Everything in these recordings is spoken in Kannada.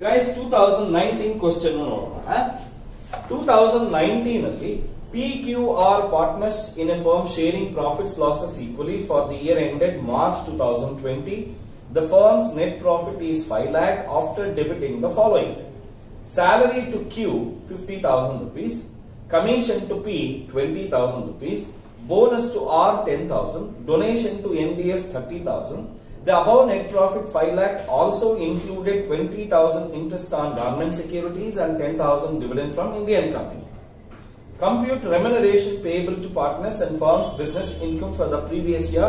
Guys two thousand nineteen question ನೋಡೋಣ ಟೂ ತೌಸಂಡ್ ನೈನ್ಟೀನ್ ಅಲ್ಲಿ P Q R partners in a firm sharing profits losses equally for the year ended March two thousand twenty the firm's net profit is five lakh after debiting the following salary to Q fifty thousand rupees commission to P twenty thousand rupees bonus to R 10,000, donation to NDF 30,000. The above net profit 5 lakh also included 20,000 interest on government securities and 10,000 dividend from Indian company. Compute remuneration payable to partners and firms business income for the previous year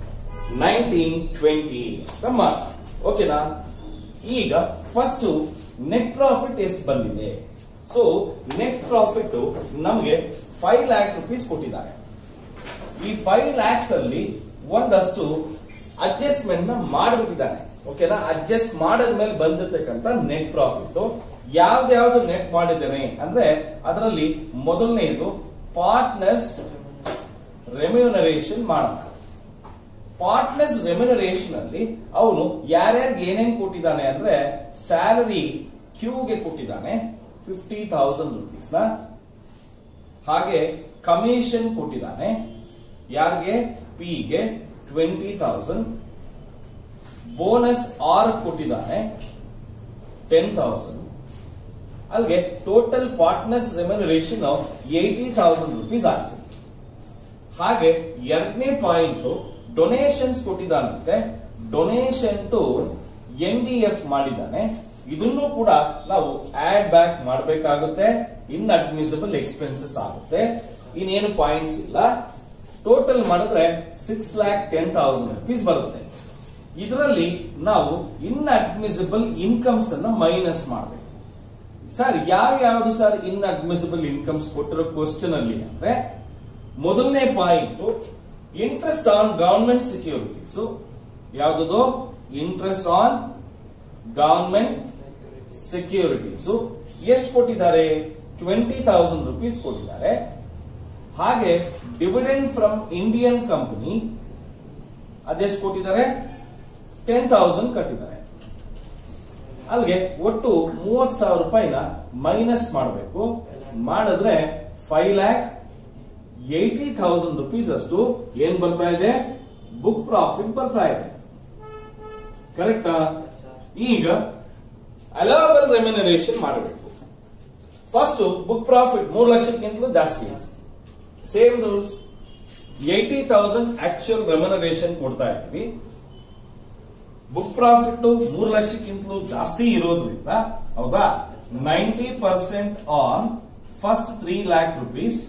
1920. ನಮ್ಮ ಓಕೆನಾ ಈಗ ಫಸ್ಟ್ ನೆಟ್ ಪ್ರಾಫಿಟ್ ಎಷ್ಟು ಬಂದಿದೆ ಸೊ ನೆಟ್ ಪ್ರಾಫಿಟ್ ನಮಗೆ ಫೈವ್ ಲ್ಯಾಕ್ ರುಪೀಸ್ ಕೊಟ್ಟಿದ್ದಾರೆ ಈ ಫೈವ್ ಲ್ಯಾಕ್ಸ್ ಅಲ್ಲಿ ಒಂದಷ್ಟು ಅಡ್ಜಸ್ಟ್ಮೆಂಟ್ ನ ಮಾಡಬೇಕಿದ್ದಾನೆ ಓಕೆನಾ ಅಡ್ಜಸ್ಟ್ ಮಾಡದ್ಮೇಲೆ ಬಂದಿರ್ತಕ್ಕಂಥ ನೆಟ್ ಪ್ರಾಫಿಟ್ ಯಾವ್ದ್ಯಾವ್ದು ನೆಟ್ ಮಾಡಿದ್ದೇನೆ ಅಂದ್ರೆ ಅದರಲ್ಲಿ ಮೊದಲನೇದು ಪಾರ್ಟ್ನರ್ಸ್ ರೆಮ್ಯೂನರೇಷನ್ ಮಾಡೋಣ ಪಾರ್ಟ್ನರ್ಸ್ ರೆಮ್ಯುನರೇಷನ್ ಅಲ್ಲಿ ಅವನು ಯಾರ್ಯಾರಿಗೆ ಏನೇನ್ ಕೊಟ್ಟಿದ್ದಾನೆ ಅಂದ್ರೆ ಸ್ಯಾಲರಿ ಕ್ಯೂಗೆ ಕೊಟ್ಟಿದ್ದಾನೆ ಫಿಫ್ಟಿ ಥೌಸಂಡ್ ರುಪೀಸ್ ನ ಹಾಗೆ ಕಮಿಷನ್ ಕೊಟ್ಟಿದ್ದಾನೆ ಯಾರಿಗೆ ಪಿಗೆ ಟ್ವೆಂಟಿ ತೌಸಂಡ್ ಬೋನಸ್ ಆರ್ ಕೊಟ್ಟಿದ್ದಾನೆ ಟೆನ್ ತೌಸಂಡ್ ಅಲ್ಲಿಗೆ total partners remuneration of eighty thousand rupees ಆಗಿದೆ ಹಾಗೆ ಎರಡನೇ ಪಾಯಿಂಟ್ ಡೊನೇಷನ್ಸ್ ಕೊಟ್ಟಿದ್ದಾನಂತೆ donation to N D F ಮಾಡಿದ್ದಾನೆ ಇದನ್ನು ಕೂಡ ನಾವು ಆಡ್ ಬ್ಯಾಕ್ ಮಾಡಬೇಕಾಗುತ್ತೆ ಇನ್ ಅಡ್ಮಿಸಿಬಲ್ ಎಕ್ಸ್ಪೆನ್ಸಸ್ ಆಗುತ್ತೆ ಇನ್ನೇನು ಪಾಯಿಂಟ್ಸ್ ಇಲ್ಲ ಟೋಟಲ್ ಮಾಡಿದ್ರೆ six lakh ten thousand rupees ಬರುತ್ತೆ ಇದರಲ್ಲಿ ನಾವು ಇನ್ ಅಡ್ಮಿಸಿಬಲ್ ಇನ್ಕಮ್ಸ್ ಅನ್ನ ಮೈನಸ್ ಮಾಡಬೇಕು ಸರ್ ಯಾವ ಯಾವ್ದು ಸರ್ ಇನ್ ಅಡ್ಮಿಸಿಬಲ್ ಇನ್ಕಮ್ಸ್ ಕೊಟ್ಟಿರೋ ಕ್ವಶನ್ ಅಲ್ಲಿ ಅಂದ್ರೆ ಮೊದಲನೇ point interest on government securities ಯಾವ್ದು ಇಂಟ್ರೆಸ್ಟ್ ಆನ್ ಗವರ್ಮೆಂಟ್ ಸೆಕ್ಯೂರಿಟೀಸ್ ಎಷ್ಟು ಕೊಟ್ಟಿದ್ದಾರೆ ಟ್ವೆಂಟಿ ತೌಸಂಡ್ ರುಪೀಸ್ ಕೊಟ್ಟಿದ್ದಾರೆ ಹಾಗೆ ಡಿವಿಡೆಂಡ್ ಫ್ರಮ್ ಇಂಡಿಯನ್ ಕಂಪನಿ ಅದೆಷ್ಟು ಕೊಟ್ಟಿದ್ದಾರೆ ಟೆನ್ ತೌಸಂಡ್ ಕಟ್ಟಿದ್ದಾರೆ ಅಲ್ಲಿಗೆ ಒಟ್ಟು ಮೂವತ್ ಸಾವಿರ ರೂಪಾಯಿನ ಮೈನಸ್ ಮಾಡಬೇಕು ಮಾಡಿದ್ರೆ five lakh eighty thousand rupees ಅಷ್ಟು ಏನ್ ಬರ್ತಾ ಇದೆ ಬುಕ್ ಪ್ರಾಫಿಟ್ ಬರ್ತಾ ಇದೆ ಕರೆಕ್ಟಾ ಈಗ ಅಲವಬಲ್ ರೆಮ್ಯುನರೇಷನ್ ಮಾಡಬೇಕು ಫಸ್ಟ್ ಬುಕ್ ಪ್ರಾಫಿಟ್ ಮೂರು ಲಕ್ಷಕ್ಕಿಂತಲೂ ಜಾಸ್ತಿ same rules eighty thousand actual remuneration ಕೊಡ್ತಾ ಇದ್ವಿ ಬುಕ್ ಪ್ರಾಫಿಟ್ ಮೂರು ಲಕ್ಷಕ್ಕಿಂತಲೂ ಜಾಸ್ತಿ ಇರೋದ್ರಿಂದ ಹೌದಾ ninety percent on first three lakh rupees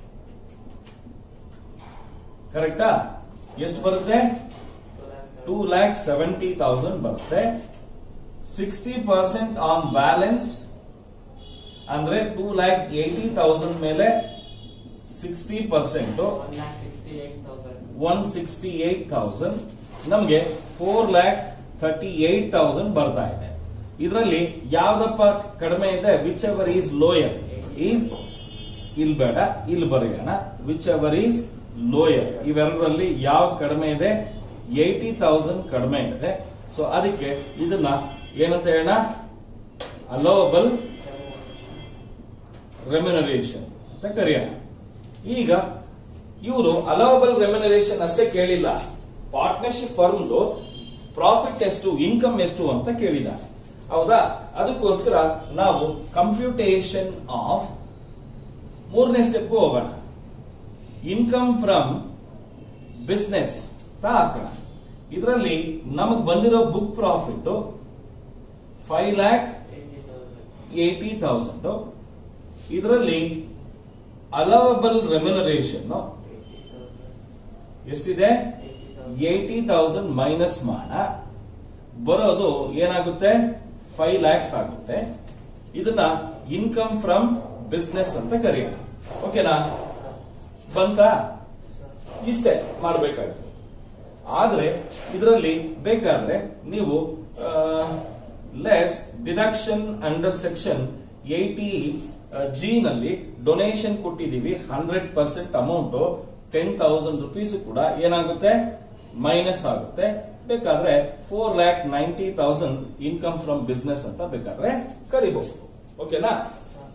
ಕರೆಕ್ಟಾ ಎಷ್ಟು ಬರುತ್ತೆ ಟೂ ಲ್ಯಾಕ್ ಸೆವೆಂಟಿ ತೌಸಂಡ್ ಬರುತ್ತೆ ಸಿಕ್ಸ್ಟಿ ಪರ್ಸೆಂಟ್ ಆನ್ ಬ್ಯಾಲೆನ್ಸ್ ಅಂದ್ರೆ ಟೂ ಲ್ಯಾಕ್ ಏಟಿ ತೌಸಂಡ್ ಮೇಲೆ sixty percent one sixty eight thousand ನಮಗೆ four lakh thirty eight thousand ಬರ್ತಾ ಇದೆ ಇದರಲ್ಲಿ ಯಾವ್ದಪ್ಪ ಕಡಿಮೆ ಇದೆ whichever is lower is ಇಲ್ಲಿ ಬೇಡ ಇಲ್ಲಿ ಬರೆಯೋಣ ವಿಚ್ ಎವರ್ ಈಸ್ ಲೋಯರ್ ಇವೆರಡರಲ್ಲಿ ಯಾವ್ದು ಕಡಿಮೆ ಇದೆ ಏಟಿ ತೌಸಂಡ್ ಕಡಿಮೆ ಇದೆ ಸೊ ಅದಕ್ಕೆ ಇದನ್ನ ಏನಂತ ಹೇಳೋಣ ಅಲೋಬಲ್ ರೆಮ್ಯುನರೇಷನ್ ಅಂತ ಕರೆಯೋಣ ಈಗ ಇವರು ಅಲೋಬಲ್ ರೆಮ್ಯುನರೇಷನ್ ಅಷ್ಟೇ ಕೇಳಿಲ್ಲ ಪಾರ್ಟ್ನರ್ಶಿಪ್ ಫರ್ಮ್ದು ಪ್ರಾಫಿಟ್ ಎಷ್ಟು ಇನ್ಕಮ್ ಎಷ್ಟು ಅಂತ ಕೇಳಿದ್ದಾರೆ ಹೌದಾ ಅದಕ್ಕೋಸ್ಕರ ನಾವು ಕಂಪ್ಯೂಟೇಷನ್ ಆಫ್ ಮೂರನೇ ಸ್ಟೆಪ್ ಹೋಗೋಣ ಇನ್ಕಮ್ ಫ್ರಮ್ ಬಿಸ್ನೆಸ್ ಹಾಕೋಣ ಇದರಲ್ಲಿ ನಮಗ್ ಬಂದಿರೋ book profit five lakh eighty thousand ಇದರಲ್ಲಿ ಅಲವಬಲ್ ರೆಮ್ಯುನರೇಷನ್ ಎಷ್ಟಿದೆ ಏಟಿ ತೌಸಂಡ್ ಮೈನಸ್ ಮಾಡ ಬರೋದು ಏನಾಗುತ್ತೆ ಫೈವ್ ಲ್ಯಾಕ್ಸ್ ಆಗುತ್ತೆ ಇದನ್ನ ಇನ್ಕಮ್ ಫ್ರಮ್ ಬಿಸ್ನೆಸ್ ಅಂತ ಕರೆಯೋಣ ಓಕೆನಾ ಬಂತ ಇಷ್ಟೇ ಮಾಡಬೇಕಾಗುತ್ತೆ ಆದ್ರೆ ಇದರಲ್ಲಿ ಬೇಕಾದ್ರೆ ನೀವು less deduction under section eighty G ನಲ್ಲಿ ಡೊನೇಷನ್ ಕೊಟ್ಟಿದೀವಿ hundred percent amount ten thousand rupees ಕೂಡ ಏನಾಗುತ್ತೆ ಮೈನಸ್ ಆಗುತ್ತೆ ಬೇಕಾದ್ರೆ four lakh ninety thousand income from business ಅಂತ ಬೇಕಾದ್ರೆ ಕರಿಬಹುದು ಓಕೆನಾ